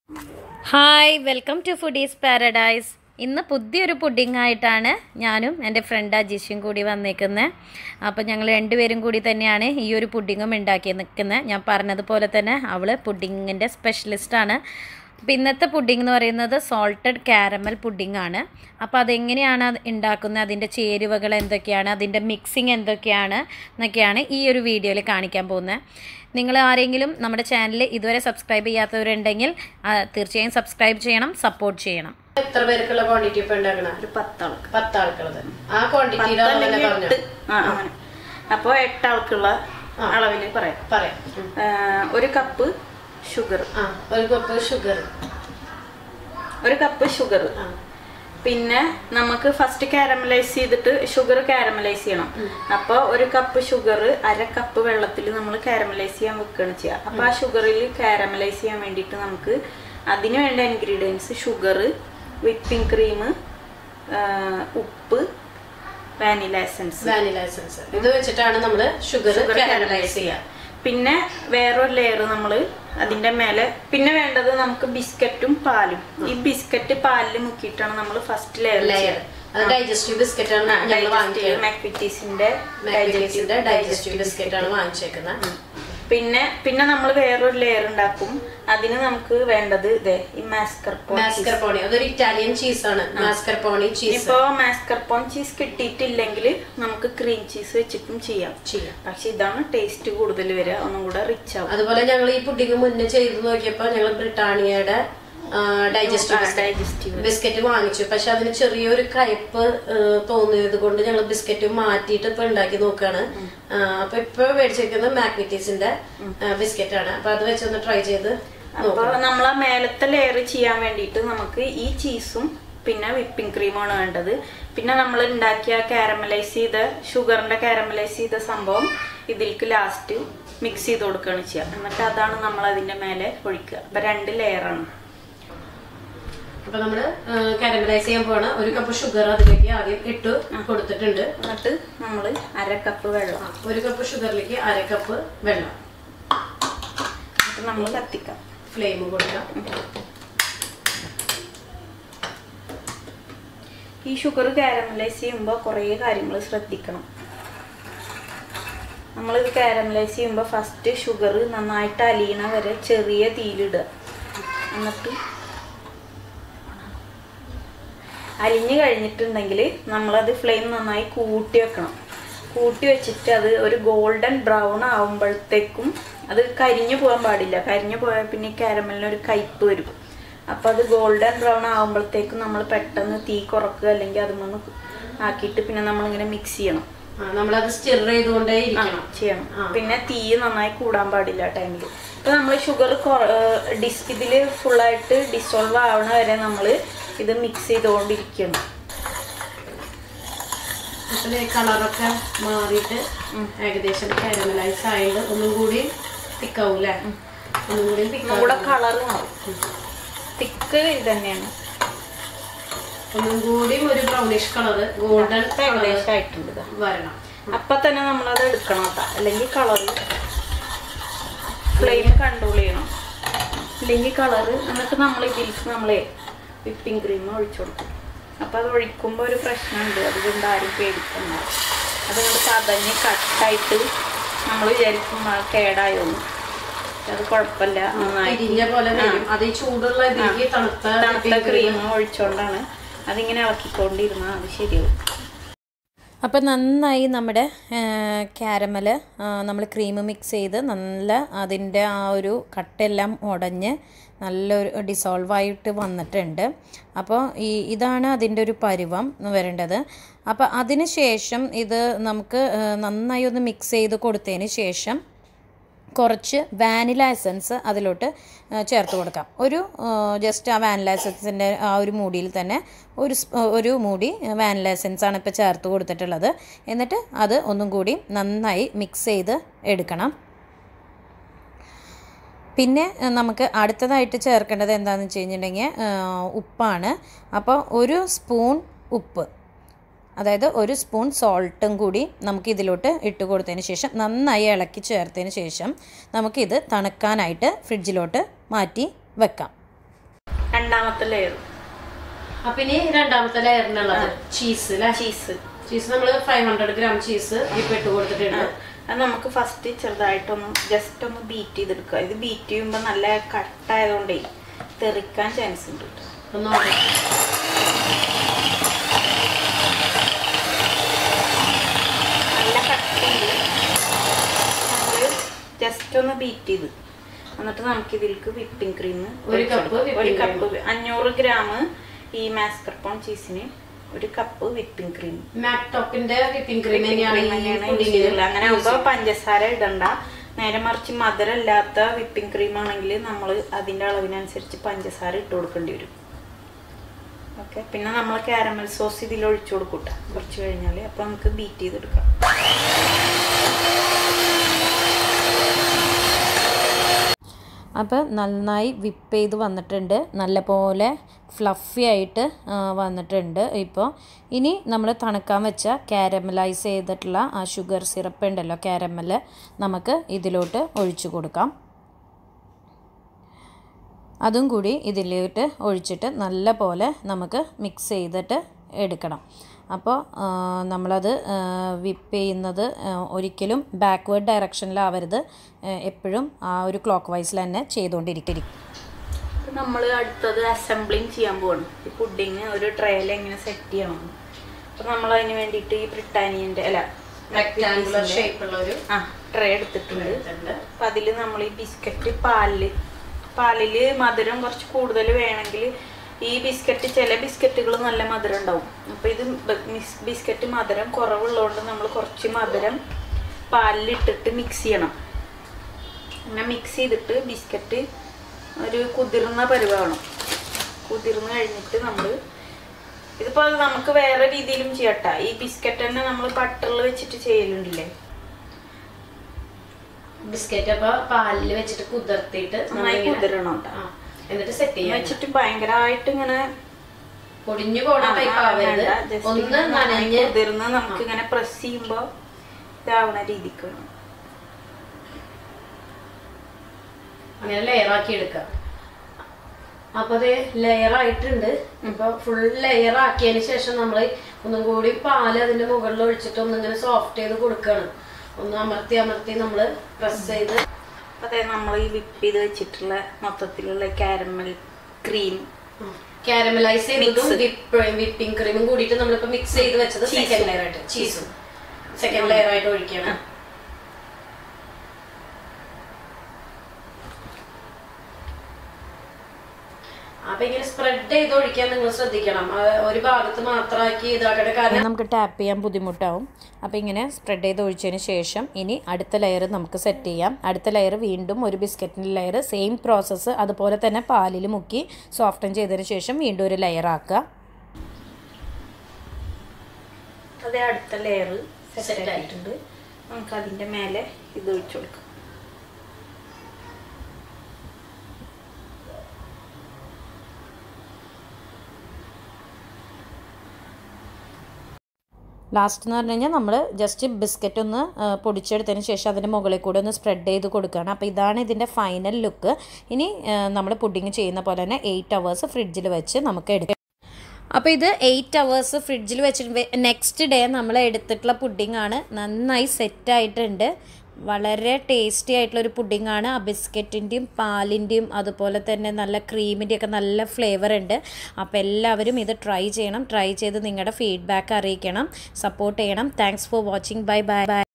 Hi welcome to foodies paradise ഇന്ന് പുതിയൊരു pudding ആയിട്ടാണ് ഞാനും എൻ്റെ ഫ്രണ്ട് അജീഷും കൂടി വന്നേക്കുന്നത് അപ്പോൾ ഞങ്ങൾ രണ്ടുപേരും കൂടി തന്നെയാണ് ഈ ഒരു പുഡിങ്ങും ഉണ്ടാക്കി നിൽക്കുന്നത് ഞാൻ പറഞ്ഞതുപോലെ തന്നെ അവൾ പുഡിങ്ങിൻ്റെ സ്പെഷ്യലിസ്റ്റാണ് അപ്പോൾ ഇന്നത്തെ പുഡിംഗ് എന്ന് പറയുന്നത് സോൾട്ടഡ് കാരമൽ പുഡിംഗ് ആണ് അപ്പോൾ അതെങ്ങനെയാണ് അത് ഉണ്ടാക്കുന്നത് അതിൻ്റെ ചേരുവകൾ എന്തൊക്കെയാണ് അതിൻ്റെ മിക്സിങ് എന്തൊക്കെയാണ് എന്നൊക്കെയാണ് ഈ ഒരു വീഡിയോയിൽ കാണിക്കാൻ പോകുന്നത് നിങ്ങൾ ആരെങ്കിലും നമ്മുടെ ചാനൽ ഇതുവരെ സബ്സ്ക്രൈബ് ചെയ്യാത്തവരുണ്ടെങ്കിൽ ആ, തീർച്ചയായും സബ്സ്ക്രൈബ് ചെയ്യണം സപ്പോർട്ട് ചെയ്യണം എത്ര പേർക്കുള്ള ക്വാണ്ടിറ്റി ഇപ്പൊ ഉണ്ടാക്കണ ഒരു പത്താൾക്ക് പത്താൾക്കുള്ളത് ആ ക്വാണ്ടിറ്റിയിൽ അല്ലെങ്കിൽ പറഞ്ഞു എട്ട് ആ അങ്ങനെ അപ്പോൾ എട്ടാൾക്കുള്ള അളവിൽ പറയാം പറയാം ഉം. ആ, ഒരു കപ്പ് ഷുഗർ ആ ഒരു കപ്പ് ഷുഗർ ഒരു കപ്പ് ഷുഗർ ആ പിന്നെ നമുക്ക് ഫസ്റ്റ് കാരമലൈസ് ചെയ്തിട്ട് ഷുഗർ കാരമലൈസ് ചെയ്യണം അപ്പോൾ ഒരു കപ്പ് ഷുഗർ അര കപ്പ് വെള്ളത്തിൽ നമ്മൾ കാരമലൈസ് ചെയ്യാൻ വെക്കുകയാണ് ചെയ്യുക അപ്പോൾ ആ ഷുഗറിൽ കാരമലൈസ് ചെയ്യാൻ വേണ്ടിയിട്ട് നമുക്ക് അതിന് വേണ്ട ഇൻഗ്രീഡിയൻസ് ഷുഗർ വിപ്പിംഗ് ക്രീം ഉപ്പ് വാനില എസൻസ് വാനില എസൻസ് ഇത് വെച്ചിട്ടാണ് നമ്മൾ ഷുഗർ കാരമലൈസ് ചെയ്യുക പിന്നെ വേറൊരു ലെയർ നമ്മൾ അതിന്റെ മേലെ പിന്നെ വേണ്ടത് നമുക്ക് ബിസ്ക്കറ്റും പാലും ഈ ബിസ്ക്കറ്റ് പാലിൽ മുക്കിയിട്ടാണ് നമ്മൾ ഫസ്റ്റ് ലെയർ ലെയർ അത് ഡൈജസ്റ്റീവ് ബിസ്ക്കറ്റ് ആണ് ഞങ്ങൾ വാങ്ങിക്കുന്നത് മാക്വിറ്റീസിന്റെ മാഗ്നറ്റിക്സിന്റെ ഡൈജസ്റ്റീവ് ബിസ്ക്കറ്റ് ആണ് വാങ്ങിച്ചേക്കുന്നത് പിന്നെ പിന്നെ നമ്മൾ വേറൊരു ലെയർ ഉണ്ടാക്കും അതിന് നമുക്ക് വേണ്ടത് ഇതേ ഈ മാസ്കർപോൺ മാസ്കർപോണി അതൊരു ഇറ്റാലിയൻ ചീസാണ് മാസ്കർപോണി ചീസ് ഇപ്പോ മാസ്കർപോൺ ചീസ് കിട്ടിയിട്ടില്ലെങ്കിൽ നമുക്ക് ക്രീം ചീസ് വെച്ചിട്ടും ചെയ്യാം ചെയ്യാം പക്ഷെ ഇതാണ് ടേസ്റ്റ് കൂടുതൽ വരിക ഒന്നും കൂടെ റിച്ച് ആവും അതുപോലെ ഞങ്ങൾ ഈ പുഡിങ് മുന്നേ ചെയ്തു നോക്കിയപ്പോൾ ഞങ്ങൾ ബ്രിട്ടാനിയയുടെ ഡൈജസ്റ്റീവ് ഡൈജസ്റ്റീവ് ബിസ്ക്കറ്റ് വാങ്ങിച്ചു പക്ഷെ അതിന് ചെറിയൊരു കയ്പ്പ് തോന്നിയത് കൊണ്ട് ഞങ്ങൾ ബിസ്ക്കറ്റ് മാറ്റിയിട്ട് ഇപ്പൊ ഉണ്ടാക്കി നോക്കാണ് അപ്പൊ ഇപ്പൊ മേടിച്ചിരിക്കുന്നത് മാഗ്നറ്റീസിന്റെ ബിസ്ക്കറ്റ് ആണ് അപ്പൊ അത് വെച്ചൊന്ന് ട്രൈ ചെയ്ത് അപ്പൊ നമ്മൾ ആ മേലത്തെ ലെയർ ചെയ്യാൻ വേണ്ടിയിട്ട് നമുക്ക് ഈ ചീസും പിന്നെ വിപ്പിംഗ് ക്രീമാണ് വേണ്ടത് പിന്നെ നമ്മൾ ഉണ്ടാക്കിയ കാരമലൈസ് ചെയ്ത ഷുഗറിന്റെ കാരമലൈസ് ചെയ്ത സംഭവം ഇതിലേക്ക് ലാസ്റ്റ് മിക്സ് ചെയ്ത് കൊടുക്കുകയാണ് ചെയ്യുക എന്നിട്ട് അതാണ് നമ്മൾ അതിന്റെ മേലെ ഒഴിക്കുക അപ്പൊ രണ്ട് ലെയറാണ് അപ്പൊ നമ്മള് കാരമലൈസ് ചെയ്യാൻ പോണ ഒരു കപ്പ് ഷുഗർ അതിലേക്ക് ആദ്യം ഇട്ട് കൊടുത്തിട്ടുണ്ട് എന്നിട്ട് നമ്മൾ അര കപ്പ് വെള്ളം ഒരു കപ്പ് ഷുഗറിലേക്ക് അര കപ്പ് വെള്ളം എന്നിട്ട് നമ്മൾ കത്തിക്കാം ഫ്ലെയിം കൊടുക്കാം ഈ ഷുഗർ കാരമലൈസ് ചെയ്യുമ്പോൾ കുറേ കാര്യങ്ങൾ ശ്രദ്ധിക്കണം നമ്മളിത് കാരമലൈസ് ചെയ്യുമ്പോൾ ഫസ്റ്റ് ഷുഗർ നന്നായിട്ട് അലിയണ വരെ ചെറിയ തീയിലിടുക എന്നിട്ട് അലിഞ്ഞു കഴിഞ്ഞിട്ടുണ്ടെങ്കിൽ നമ്മളത് ഫ്ലെയിം നന്നായി കൂട്ടി വെക്കണം കൂട്ടി വെച്ചിട്ട് അത് ഒരു ഗോൾഡൻ ബ്രൗൺ ആവുമ്പോഴത്തേക്കും അത് കരിഞ്ഞു പോകാൻ പാടില്ല കരിഞ്ഞു പോയാൽ പിന്നെ കാരമലിന് ഒരു കയ്പ്പ് വരും അപ്പോൾ അത് ഗോൾഡൻ ബ്രൗൺ ആവുമ്പോഴത്തേക്കും നമ്മൾ പെട്ടെന്ന് തീ കുറക്കുക അല്ലെങ്കിൽ അതുമൊന്ന് ആക്കിയിട്ട് പിന്നെ നമ്മളിങ്ങനെ മിക്സ് ചെയ്യണം ആ, നമ്മളത് സ്റ്റിർ ചെയ്തുകൊണ്ടേ ഇരിക്കണം ചെയ്യണം പിന്നെ തീ നന്നായി കൂടാൻ പാടില്ല ടൈമിൽ ഇപ്പൊ നമ്മൾ ഷുഗർ ഡിസ് ഇതില് ഫുള്ളായിട്ട് ഡിസോൾവ് ആവണ വരെ നമ്മൾ ഇത് മിക്സ് ചെയ്തുകൊണ്ടിരിക്കണം അതില് കളറൊക്കെ മാറിയിട്ട് ഏകദേശം കാരമലൈസ് ആയിട്ട് ഒന്നും കൂടി തിക്കാവും അല്ലേ ഒന്നും കൂടി ഒന്നും തിക്കാവും കൂടെ കളർ മാറും തിക്ക് ഇത് തന്നെയാണ് ഒന്നും കൂടി ഒരു ബ്രൗണിഷ് കളർ ഗോൾഡൻ ഇപ്പൊ ഏകദേശം ആയിട്ടുണ്ട് ഇതാ. വരണം അപ്പൊ തന്നെ നമ്മളത് എടുക്കണം കേട്ടോ അല്ലെങ്കിൽ കളർ ഫ്ലെയിം കൺട്രോൾ ചെയ്യണം ഇല്ലെങ്കിൽ കളറ് എന്നിട്ട് നമ്മൾ ഇതിലേക്ക് നമ്മളെ വിപ്പിംഗ് ക്രീം ഒഴിച്ചു കൊടുക്കും അപ്പൊ അത് ഒഴിക്കുമ്പോൾ ഒരു പ്രശ്നമുണ്ട് അതുകൊണ്ട് ആരും പേടിക്കണ്ട അതുകൊണ്ട് പതഞ്ഞ് കട്ടായിട്ട് നമ്മൾ വിചാരിക്കും ആ കേടായോന്ന് അത് കുഴപ്പമില്ല നന്നായി ഇരിഞ്ഞ പോലെ വരും അത് ഈ ചൂടുള്ള ഇതിലേക്ക് തണുത്ത തണുത്ത ക്രീം ഒഴിച്ചുകൊണ്ടാണ് അതിങ്ങനെ ഇളക്കിക്കൊണ്ടിരുന്നാൽ അത് ശരിയാവും അപ്പോൾ നന്നായി നമ്മുടെ ക്യാരമൽ നമ്മൾ ക്രീം മിക്സ് ചെയ്ത് നല്ല അതിൻ്റെ ആ ഒരു കട്ടെല്ലാം ഉടഞ്ഞ് നല്ലൊരു ഡിസോൾവ് ആയിട്ട് വന്നിട്ടുണ്ട് അപ്പോൾ ഈ ഇതാണ് അതിൻ്റെ ഒരു പരുവം വരേണ്ടത് അപ്പോൾ അതിന് ശേഷം ഇത് നമുക്ക് ആ, നന്നായി ഒന്ന് മിക്സ് ചെയ്ത് കൊടുത്തതിന് ശേഷം കുറച്ച് വാനില എസൻസ് അതിലോട്ട് ആ, ചേർത്ത് കൊടുക്കാം ഒരു ജസ്റ്റ് ആ വാനില എസൻസിൻ്റെ ആ ഒരു മൂടിയിൽ തന്നെ ഒരു സ്പ- ഒരു മൂടി വാനില എസൻസ് ആണ് ഇപ്പോൾ ചേർത്ത് കൊടുത്തിട്ടുള്ളത് എന്നിട്ട് അത് ഒന്നും കൂടി നന്നായി മിക്സ് ചെയ്ത് എടുക്കണം പിന്നെ ആ, നമുക്ക് അടുത്തതായിട്ട് ചേർക്കേണ്ടത് എന്താണെന്ന് വെച്ച് കഴിഞ്ഞിട്ടുണ്ടെങ്കിൽ ആ, ഉപ്പാണ് അപ്പോൾ ഒരു സ്പൂൺ ഉപ്പ് അതായത് ഒരു സ്പൂൺ സോൾട്ടും കൂടി നമുക്ക് ഇതിലോട്ട് ഇട്ട് കൊടുത്തതിന് ശേഷം നന്നായി ഇളക്കി ചേർത്തതിന് ശേഷം നമുക്കിത് തണുക്കാനായിട്ട് ഫ്രിഡ്ജിലോട്ട് മാറ്റി വെക്കാം രണ്ടാമത്തെ ലെയർ അപ്പൊ ഇനി രണ്ടാമത്തെ ലെയറിനുള്ളത് ചീസ് അല്ലേ ചീസ് ചീസ് നമ്മൾ ഫൈവ് ഹൺഡ്രഡ് ഗ്രാം ചീസ് ഇപ്പൊ ഇട്ട് കൊടുത്തിട്ടുണ്ട് അത് നമുക്ക് ഫസ്റ്റ് ചെറുതായിട്ടൊന്ന് ജസ്റ്റ് ഒന്ന് ബീറ്റ് ചെയ്തെടുക്കുക ഇത് ബീറ്റ് ചെയ്യുമ്പോൾ നല്ല കട്ടായതുകൊണ്ടേ തെറിക്കാൻ ചാൻസ് ഉണ്ട് കേട്ടോ ഒന്ന് നോക്കാം. നല്ല കട്ടിയിൽ നമ്മൾ ജസ്റ്റ് ഒന്ന് ബീറ്റ് ചെയ്ത് എന്നിട്ട് നമുക്ക് ഇതിലേക്ക് വിപ്പിംഗ് ക്രീം ഒരു cup whipping ഒരു cream. കപ്പ് അഞ്ഞൂറ് ഗ്രാം ഈ മാസ്കർപോൺ ചീസിന് ഒരു കപ്പ് വിപ്പിംഗ് ക്രീം മാക്ടോപ്പിന്റെ വിപ്പിംഗ് ക്രീം അങ്ങനെ ആകുമ്പോ പഞ്ചസാര ഇടണ്ട നേരെ മറിച്ച് മധുരമില്ലാത്ത വിപ്പിംഗ് ക്രീം ആണെങ്കിൽ നമ്മൾ അതിന്റെ അളവിനനുസരിച്ച് പഞ്ചസാര ഇട്ട് കൊടുക്കേണ്ടി വരും ഓക്കെ പിന്നെ നമ്മൾ കാരമൽ സോസ് ഇതിൽ ഒഴിച്ചു കൊടുക്കൂട്ട കുറച്ച് കഴിഞ്ഞാൽ അപ്പൊ നമുക്ക് ബീറ്റ് ചെയ്തെടുക്കാം അപ്പോൾ നന്നായി വിപ്പ് ചെയ്ത് വന്നിട്ടുണ്ട് നല്ലപോലെ ഫ്ലഫി ആയിട്ട് ആ, വന്നിട്ടുണ്ട് ഇപ്പോൾ ഇനി നമ്മൾ തണുക്കാൻ വെച്ച കാരമലൈസ് ചെയ്തിട്ടുള്ള ആ ഷുഗർ സിറപ്പ് ഉണ്ടല്ലോ കാരമൽ നമുക്ക് ഇതിലോട്ട് ഒഴിച്ചു കൊടുക്കാം അതും കൂടി ഇതിലോട്ട് ഒഴിച്ചിട്ട് നല്ല പോലെ നമുക്ക് മിക്സ് ചെയ്തിട്ട് എടുക്കണം അപ്പോൾ ആ, നമ്മളത് വിപ്പ് ചെയ്യുന്നത് ആ, ഒരിക്കലും ബാക്ക്വേർഡ് ഡയറക്ഷനിലാവരുത് ആ, എപ്പോഴും ആ ഒരു ക്ലോക്ക് വൈസിൽ തന്നെ ചെയ്തുകൊണ്ടിരിക്കും നമ്മൾ അടുത്തത് അസംബ്ലിങ് ചെയ്യാൻ പോവാണ് ഈ പുഡിങ് ഒരു ട്രേയിൽ എങ്ങനെ സെറ്റ് ചെയ്യണം അപ്പൊ നമ്മൾ അതിന് വേണ്ടിയിട്ട് ഈ ബ്രിട്ടാനിയന്റെ അല്ല റെക്ടാങ്കുലർ ഷേപ്പ് ഉള്ള ഒരു ആ ട്രേ എടുത്തിട്ടുണ്ട് ഇതുണ്ട്. അപ്പൊ അതിൽ നമ്മൾ ഈ ബിസ്ക്കറ്റ് പാലില് പാലില് മധുരം കുറച്ച് കൂടുതൽ വേണമെങ്കിൽ ഈ ബിസ്ക്കറ്റ് ചില ബിസ്ക്കറ്റുകൾ നല്ല മധുരം ഉണ്ടാവും അപ്പൊ ഇത് ബ- മിസ്- ബിസ്ക്കറ്റ് മധുരം കുറവുള്ളതുകൊണ്ട് നമ്മൾ കുറച്ച് മധുരം പാലിലിട്ടിട്ട് മിക്സ് ചെയ്യണം അങ്ങനെ മിക്സ് ചെയ്തിട്ട് ബിസ്ക്കറ്റ് ഒരു കുതിർന്ന പരുവാവണം കുതിർന്ന് കഴിഞ്ഞിട്ട് നമ്മൾ ഇതിപ്പോ നമുക്ക് വേറെ രീതിയിലും ചെയ്യട്ടാ ഈ ബിസ്ക്കറ്റ് തന്നെ നമ്മൾ ബട്ടറിൽ വെച്ചിട്ട് ചെയ്യലുണ്ടില്ലേ ബിസ്ക്കറ്റ് അപ്പൊ പാലിൽ വെച്ചിട്ട് കുതിർത്തിട്ട് നന്നായി നമ്മളിങ്ങനെ- കുതിരണം ട്ടോ. ആ, എന്നിട്ട് സെറ്റ് ചെയ്യാം വെച്ചിട്ട് ഭയങ്കരമായിട്ട് ഇങ്ങനെ പൊടിഞ്ഞു പോണ ആ, ടൈപ്പ് ആ, ആവരുത് വേണ്ട. Just ഒന്ന് ഇങ്ങനെ നന്നായി നനഞ്ഞ് കുതിർന്ന് നമുക്ക് ഇങ്ങനെ പ്രസ് ചെയ്യുമ്പോ ഇതാവണ രീതിക്ക് വേണം അങ്ങനെ ലെയർ ആക്കി എടുക്കാം അപ്പൊ അത് ലെയർ ആയിട്ടുണ്ട് ഇപ്പൊ ഫുൾ ലെയർ ആക്കിയതിന് ശേഷം നമ്മൾ ഒന്നും കൂടി പാല് അതിന്റെ മുകളിൽ ഒഴിച്ചിട്ട് ഒന്നിങ്ങനെ സോഫ്റ്റ് ചെയ്ത് കൊടുക്കുകയാണ് ഒന്ന് അമർത്തി അമർത്തി നമ്മൾ പ്രസ് ചെയ്ത് അതെ നമ്മൾ ഈ വിപ്പ് ചെയ്ത് വെച്ചിട്ടുള്ള മൊത്തത്തിലുള്ള കാരമൽ ക്രീം കാരമലൈസ് ചെയ്തതും Mix. വിപ്പ് വിപ്പിംഗ് ക്രീമും കൂടിയിട്ട് നമ്മളിപ്പോ മിക്സ് ചെയ്ത് വെച്ചത് Cheese. സെക്കൻഡ് ലെയർ ആയിട്ട് ചീസും സെക്കൻഡ് ലെയർ ആയിട്ട് ഒഴിക്കണം അപ്പൊ ഇങ്ങനെ സ്പ്രെഡ് ചെയ്ത് ഒഴിക്കാൻ നിങ്ങൾ ശ്രദ്ധിക്കണം ആ, ഒരു ഭാഗത്ത് മാത്രമാക്കി ഇതാക്കട്ടെ കാരണം നമുക്ക് ടാപ്പ് ചെയ്യാൻ ബുദ്ധിമുട്ടാവും അപ്പോൾ ഇങ്ങനെ സ്പ്രെഡ് ചെയ്ത് ഒഴിച്ചതിന് ശേഷം ഇനി അടുത്ത ലെയർ നമുക്ക് സെറ്റ് ചെയ്യാം അടുത്ത ലെയർ വീണ്ടും ഒരു ബിസ്ക്കറ്റിൻ്റെ ലെയർ സെയിം പ്രോസസ്സ് അതുപോലെ തന്നെ പാലിൽ മുക്കി സോഫ്റ്റൻ ചെയ്തതിന് ശേഷം വീണ്ടും ഒരു ലെയർ ആക്കുക അതേ അടുത്ത ലെയർ Set സെറ്റ് ആയിട്ടുണ്ട് നമുക്ക് അതിന്റെ മേലെ ഇത് ഒഴിച്ചു കൊടുക്കാം ലാസ്റ്റ് എന്ന് പറഞ്ഞു കഴിഞ്ഞാൽ നമ്മൾ ജസ്റ്റ് ബിസ്ക്കറ്റ് ഒന്ന് ആ, പൊടിച്ചെടുത്തതിന് ശേഷം അതിൻ്റെ മുകളിൽ കൂടെ ഒന്ന് സ്പ്രെഡ് ചെയ്ത് കൊടുക്കുകയാണ് അപ്പോൾ ഇതാണ് ഇതിൻ്റെ ഫൈനൽ ലുക്ക് ഇനി നമ്മൾ പുഡിങ് ചെയ്യുന്ന പോലെ തന്നെ എയ്റ്റ് അവേഴ്സ് ഫ്രിഡ്ജിൽ വെച്ച് നമുക്ക് എടുക്കാം അപ്പോൾ ഇത് എയ്റ്റ് അവേഴ്സ് ഫ്രിഡ്ജിൽ വെച്ചിട്ട് നെക്സ്റ്റ് ഡേ നമ്മൾ എടുത്തിട്ടുള്ള പുഡിംഗ് ആണ് നന്നായി സെറ്റായിട്ടുണ്ട് വളരെ ടേസ്റ്റി ആയിട്ടുള്ള ഒരു പുഡിംഗ് ആണ് ആ ബിസ്ക്കറ്റിൻ്റെയും പാലിൻ്റെയും അതുപോലെ തന്നെ നല്ല ക്രീമിൻ്റെയും ഒക്കെ നല്ല ഫ്ലേവർ ഉണ്ട് അപ്പോൾ എല്ലാവരും ഇത് ട്രൈ ചെയ്യണം ട്രൈ ചെയ്ത് നിങ്ങളുടെ ഫീഡ്ബാക്ക് അറിയിക്കണം സപ്പോർട്ട് ചെയ്യണം thanks for watching bye bye by